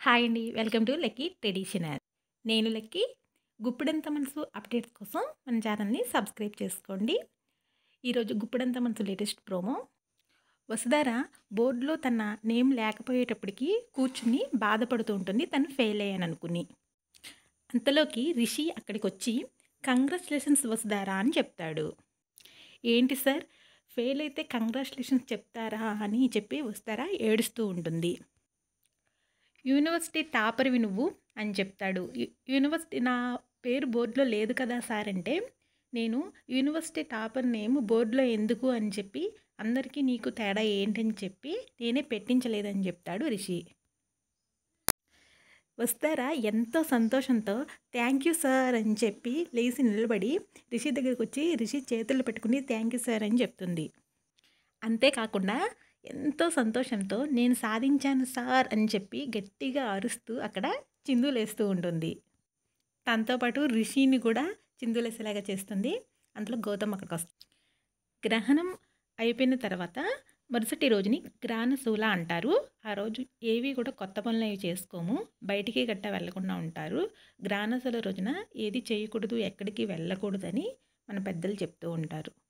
hi అండి welcome to lucky traditional నేను lucky గుప్పిడంత మనసు అప్డేట్స్ కోసం మన ఛానల్ని సబ్స్క్రైబ్ చేసుకోండి ఈరోజు గుప్పిడంత మనసు లేటెస్ట్ ప్రోమో వసుధార బోర్డులో తన నేమ్ లేకపోయేటప్పటికి కూర్చుని బాధపడుతూ ఉంటుంది తను ఫెయిల్ అయ్యాను అనుకుని అంతలోకి రిషి అక్కడికి వచ్చి కంగ్రాచులేషన్స్ వసుధారా అని చెప్తాడు ఏంటి సార్ ఫెయిల్ అయితే కంగ్రాచులేషన్స్ చెప్తారా అని చెప్పి వస్తారా ఏడుస్తూ ఉంటుంది యూనివర్సిటీ టాపర్వి నువ్వు అని చెప్తాడు యు- యూనివర్సిటీ నా పేరు బోర్డులో లేదు కదా సార్ అంటే నేను యూనివర్సిటీ టాపర్ నేమ్ బోర్డులో ఎందుకు అని చెప్పి అందరికీ నీకు తేడా ఏంటని చెప్పి నేనే పెట్టించలేదని చెప్తాడు రిషి వస్తారా ఎంతో సంతోషంతో థ్యాంక్ యూ సార్ అని చెప్పి లేచి నిలబడి రిషి దగ్గరికి వచ్చి రిషి చేతులు పెట్టుకుని థ్యాంక్ యూ సార్ అని చెప్తుంది అంతేకాకుండా ఎంతో సంతోషంతో నేను సాధించాను సార్ అని చెప్పి గట్టిగా అరుస్తూ అక్కడ చిందులేస్తూ ఉంటుంది తనతో పాటు రిషిని కూడా చిందులేసేలాగా చేస్తుంది అందులో గౌతమ్ అక్కడికి వస్తుంది గ్రహణం అయిపోయిన తర్వాత మరుసటి రోజుని గ్రానశూల అంటారు ఆ రోజు ఏవి కూడా కొత్త పనులు అవి చేసుకోము బయటికి గట్ట వెళ్ళకుండా ఉంటారు గ్రానశూల రోజున ఏది చేయకూడదు ఎక్కడికి వెళ్ళకూడదని మన పెద్దలు చెప్తూ ఉంటారు